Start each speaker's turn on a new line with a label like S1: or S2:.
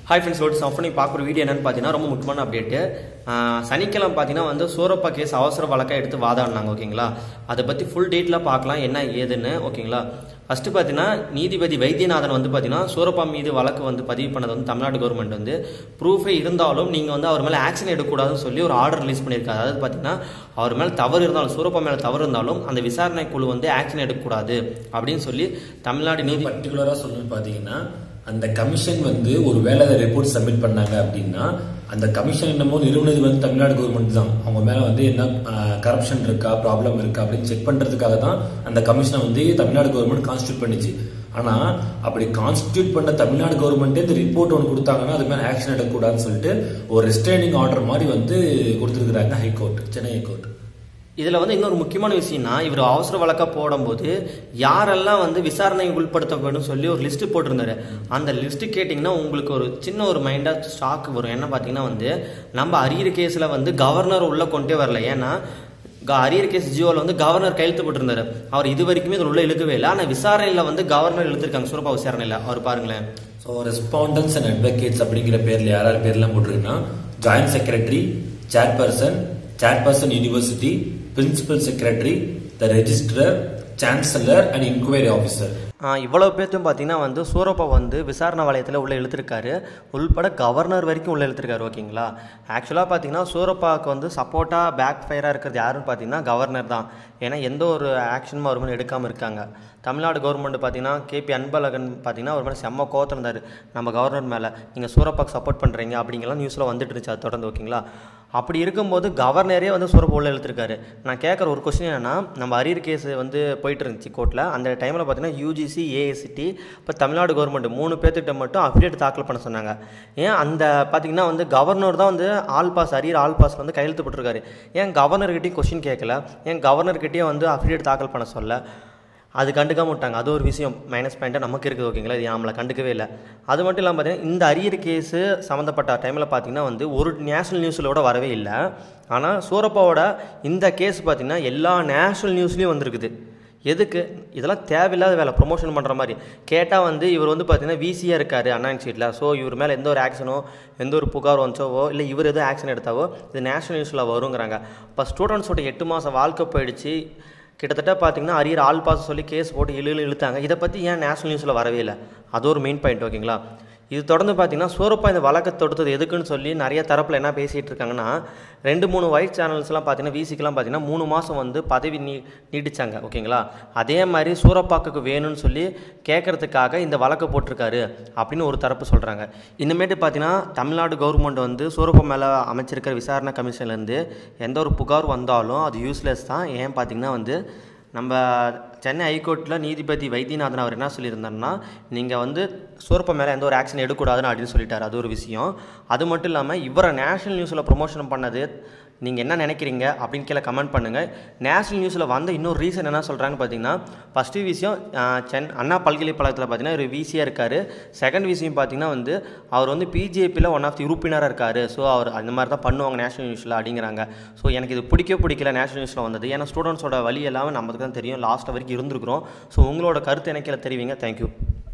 S1: hi friends loads of பண்ணி பார்க்குற video என்னன்னு பார்த்தீங்கன்னா ரொம்ப முக்கியமான அப்டேட்டு சனிக்கிழமை பார்த்தீங்கன்னா வந்து சூரப்பா கேஸ் அவசர வழக்காக எடுத்து வாதாடினாங்க ஓகேங்களா அதை பற்றி ஃபுல் டீட்டெயிலாக பார்க்கலாம் என்ன ஏதுன்னு ஓகேங்களா ஃபஸ்ட்டு பார்த்தீங்கன்னா நீதிபதி வைத்தியநாதன் வந்து பார்த்தீங்கன்னா சூரப்பா மீது வழக்கு வந்து பதிவு பண்ணது வந்து தமிழ்நாடு கவர்மெண்ட் வந்து ப்ரூஃபே இருந்தாலும் நீங்கள் வந்து அவர் மேலே ஆக்ஷன் எடுக்கக்கூடாதுன்னு சொல்லி ஒரு ஆர்டர் ரிலீஸ் பண்ணியிருக்காரு அதாவது பார்த்தீங்கன்னா அவர் மேலே தவறு இருந்தாலும் சூரப்பா மேலே தவறு இருந்தாலும் அந்த விசாரணை குழு வந்து ஆக்ஷன் எடுக்கக்கூடாது அப்படின்னு சொல்லி தமிழ்நாடு நீதி
S2: பர்டிகுலரா சொல்லணும்னு பாத்தீங்கன்னா அந்த கமிஷன் வந்து ஒரு வேலை ரிப்போர்ட் சப்மிட் பண்ணாங்க அப்படின்னா அந்த கமிஷன் என்னமோ நிறுவனது வந்து தமிழ்நாடு கவர்மெண்ட் தான் அவங்க மேல வந்து என்ன கரப்ஷன் இருக்கா ப்ராப்ளம் இருக்கா அப்படின்னு செக் பண்றதுக்காக தான் அந்த கமிஷனை வந்து தமிழ்நாடு கவர்மெண்ட் கான்ஸ்டியூட் பண்ணிச்சு ஆனா அப்படி கான்ஸ்டியூட் பண்ண தமிழ்நாடு கவர்மெண்ட்டே இந்த ரிப்போர்ட் ஒன்று கொடுத்தாங்கன்னா அது மேல ஆக்ஷன் எடுக்கக்கூடாதுன்னு சொல்லிட்டு ஒரு ரெஸ்ட்ரைனிங் ஆர்டர் மாதிரி வந்து கொடுத்துருக்காங்க ஹைகோர்ட் சென்னை ஹைகோர்ட்
S1: இதில் வந்து இன்னொரு முக்கியமான விஷயம்னா இவர் அவசர வழக்காக போடும்போது யாரெல்லாம் வந்து விசாரணை உட்படுத்தப்படும் சொல்லி ஒரு லிஸ்ட் போட்டிருந்தாரு அந்த லிஸ்ட் கேட்டிங்கன்னா உங்களுக்கு ஒரு சின்ன ஒரு மைண்டாக ஸ்டாக் வரும் என்ன பார்த்தீங்கன்னா வந்து நம்ம அரியர் கேஸில் வந்து கவர்னர் உள்ளே கொண்டே வரல ஏன்னா க- அரியர் கேஸ் ஜியோவில் வந்து கவர்னர் கையெழுத்து போட்டிருந்தாரு அவர் இது வரைக்குமே இதில் உள்ள இழுக்கவே இல்லை ஆனால் விசாரணையில் வந்து கவர்னர் இழுத்துருக்காங்க சூரப்பா விசாரணையில் அவர் பாருங்களேன்
S2: ஸோ ரெஸ்பாண்டன்ஸ் அண்ட் அட்வொகேட்ஸ் அப்படிங்கிற பேர்ல யார் யார் பேர்லாம் போட்டிருக்குன்னா joint secretary chairperson chairperson university principal secretary the registrar chancellor and inquiry officer
S1: இவ்வளவு பேர்த்தையும் பார்த்தீங்கன்னா வந்து சூரப்பா வந்து விசாரணை வளையத்தில் உள்ள இழுத்துருக்காரு உள்பட கவர்னர் வரைக்கும் உள்ள இழுத்துருக்காரு ஓகேங்களா ஆக்சுவலாக பார்த்தீங்கன்னா சூரப்பாவுக்கு வந்து சப்போர்ட்டாக பேக் ஃபயராக இருக்கிறது யாருன்னு பார்த்தீங்கன்னா கவர்னர் தான் ஏன்னா எந்த ஒரு ஆக்ஷனும் அவர் மேலே எடுக்காமல் இருக்காங்க தமிழ்நாடு கவர்மெண்ட் பார்த்தீங்கன்னா கேபி அன்பழகன் பார்த்தீங்கன்னா அவர் மேலே செம்ம கோவத்தில் இருந்தார் நம்ம கவர்னர் மேலே நீங்கள் சூரப்பாக்கு சப்போர்ட் பண்ணுறீங்க அப்படிங்கலாம் நியூஸில் வந்துட்டு இருந்துச்சு அது தொடர்ந்து ஓகேங்களா அப்படி இருக்கும்போது கவர்னரே வந்து சூரப்பா உள்ள இழுத்துருக்காரு நான் கேட்குற ஒரு கொஸ்டின் என்னன்னா நம்ம அரியர் கேஸ் வந்து போயிட்டு இருந்துச்சு கோர்ட்டில் அந்த டைமில் பார்த்தீங்கன்னா யூஜிசி ஏஎஸ்டி இப்போ தமிழ்நாடு கவர்மெண்ட் மூணு பேர்த்திட்ட மட்டும் அஃபிடேட் தாக்கல் பண்ண சொன்னாங்க ஏன் அந்த பார்த்தீங்கன்னா வந்து கவர்னர் தான் வந்து all pass arrear all pass வந்து கையெழுத்து போட்டிருக்காரு ஏன் கவர்னர்கிட்டையும் கொஸ்டின் கேட்கல ஏன் கவர்னர்கிட்டயும் வந்து அஃபிடேட் தாக்கல் பண்ண சொல்ல அது கண்டுக்காம விட்டாங்க அது ஒரு விஷயம் மைனஸ் பாயிண்ட்டாக நமக்கு இருக்குது ஓகேங்களா இது நம்மளை கண்டுக்கவே இல்லை அது மட்டும் இல்லாமல் பார்த்தீங்கன்னா இந்த அரியர் கேஸு சம்மந்தப்பட்ட டைமில் பார்த்தீங்கன்னா வந்து ஒரு நேஷனல் நியூஸில் கூட வரவே இல்லை ஆனால் சூரப்பாவோட இந்த கேஸ் பார்த்தீங்கன்னா எல்லா நேஷனல் நியூஸ்லேயும் வந்திருக்குது எதுக்கு இதெல்லாம் தேவையில்லாத வேலை ப்ரொமோஷன் பண்ணுற மாதிரி கேட்டால் வந்து இவர் வந்து பார்த்தீங்கன்னா விசியாக இருக்கார் அண்ணா சீட்டில் ஸோ இவர் மேலே எந்த ஒரு ஆக்ஷனோ எந்த ஒரு புகார் வந்துச்சோவோ இல்லை இவர் எதுவும் ஆக்ஷன் எடுத்தாவோ இது நேஷனல் நியூஸில் வருங்கிறாங்க இப்போ ஸ்டூடெண்ட்ஸோட எட்டு மாதம் வாழ்க்கை போயிடுச்சு கிட்டத்தட்ட பார்த்தீங்கன்னா அரியர் ஆல் பாஸ் சொல்லி கேஸ் போட்டு இழு இழு இழுத்தாங்க இதை பற்றி ஏன் நேஷனல் நியூஸில் வரவே இல்லை அது ஒரு மெயின் பாயிண்ட் ஓகேங்களா இது தொடர்ந்து பார்த்தீங்கன்னா சூரப்பா இந்த வழக்கை தொடுத்தது எதுக்குன்னு சொல்லி நிறைய தரப்பில் என்ன பேசிகிட்டு இருக்காங்கன்னா ரெண்டு மூணு ஒயிட் சேனல்ஸ்லாம் பார்த்தீங்கன்னா விசிக்கெலாம் பார்த்தீங்கன்னா மூணு மாதம் வந்து பதவி நீ நீடிச்சாங்க ஓகேங்களா அதே மாதிரி சூரப்பாக்குக்கு வேணும்னு சொல்லி கேட்கறதுக்காக இந்த வழக்கு போட்டிருக்காரு அப்படின்னு ஒரு தரப்பு சொல்கிறாங்க இனிமேட்டு பார்த்தீங்கன்னா தமிழ்நாடு கவர்மெண்ட் வந்து சூரப்பா மேலே அமைச்சிருக்கிற விசாரணை கமிஷன்லேருந்து எந்த ஒரு புகார் வந்தாலும் அது யூஸ்லெஸ் தான் ஏன் பார்த்தீங்கன்னா வந்து நம்ம சென்னை ஹைகோர்ட்டில் நீதிபதி வைத்தியநாதன் அவர் என்ன சொல்லியிருந்தாருன்னா நீங்கள் வந்து சூரப்பா மேலே எந்த ஒரு ஆக்ஷன் எடுக்கக்கூடாதுன்னு அப்படின்னு சொல்லிட்டாரு அது ஒரு விஷயம் அது மட்டும் இல்லாமல் இவரை நேஷனல் நியூஸில் ப்ரொமோஷன் பண்ணது நீங்கள் என்ன நினைக்கிறீங்க அப்படின்னு கீழே கமெண்ட் பண்ணுங்கள் நேஷனல் நியூஸில் வந்த இன்னொரு ரீசன் என்ன சொல்கிறாங்கன்னு பார்த்தீங்கன்னா ஃபஸ்ட்டு விஷயம் ஆஹ், சென் அண்ணா பல்கலைக்கழகத்தில் பார்த்தீங்கன்னா ஒரு விசியாக இருக்கார் செகண்ட் விஷயம் பார்த்தீங்கன்னா வந்து அவர் வந்து பிஜேபியில் ஒன் ஆஃப் தி உறுப்பினராக இருக்கார் ஸோ அவர் அந்த மாதிரி தான் பண்ணுவாங்க நேஷனல் நியூஸில் அப்படிங்கிறாங்க ஸோ எனக்கு இது பிடிக்கவே பிடிக்கல நேஷனல் நியூஸில் வந்தது ஏன்னா ஸ்டூடெண்ட்ஸோட வழி எல்லாமே நமக்கு தான் தெரியும் லாஸ்ட் வரைக்கும் இருந்திருக்கிறோம் ஸோ உங்களோட கருத்து எனக்கு கீழே தெரிவிங்க தேங்க்யூ